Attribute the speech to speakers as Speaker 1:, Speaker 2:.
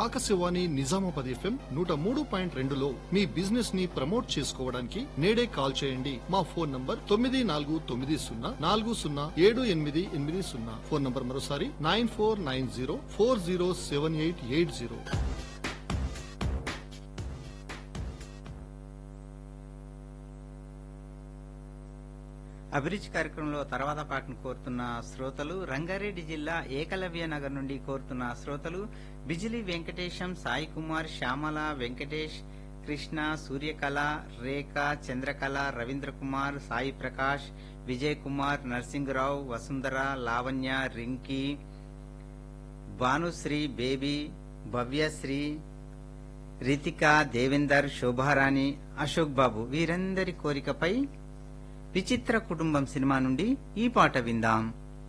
Speaker 1: Akashvani Nizamabad FM నూట మూడు point రెండులో మీ బిజినెస్ ని ప్రమోట్ చేసుకోవడానికి నేడే కాల్ చేయండి మా ఫోన్ నంబర్ తొమ్మిది నాలుగు తొమ్మిది సున్నా నాలుగు సున్నా ఏడు ఎనిమిది ఎనిమిది సున్నా ఫోన్ నంబర్ మరోసారి nine four nine zero four zero seven eight eight zero
Speaker 2: అభిరుచి కార్యక్రమంలో తర్వాత పాటను కోరుతున్న శ్రోతలు రంగారెడ్డి జిల్లా ఏకలవ్య నగర్ నుండి కోరుతున్న శ్రోతలు బిజిలి వెంకటేశం సాయి కుమార్ శ్యామల వెంకటేష్ కృష్ణ సూర్యకళ రేఖ చంద్రకళ రవీంద్ర కుమార్ సాయి ప్రకాష్ విజయ్ కుమార్ నరసింగరావు వసుంధర లావణ్య రింకీ భానుశ్రీ బేబీ భవ్యశ్రీ రితిక దేవేందర్ శోభారాణి అశోక్ బాబు వీరందరి కోరికపై విచిత్ర కుటుంబం సినిమా నుండి ఈ పాట విందాం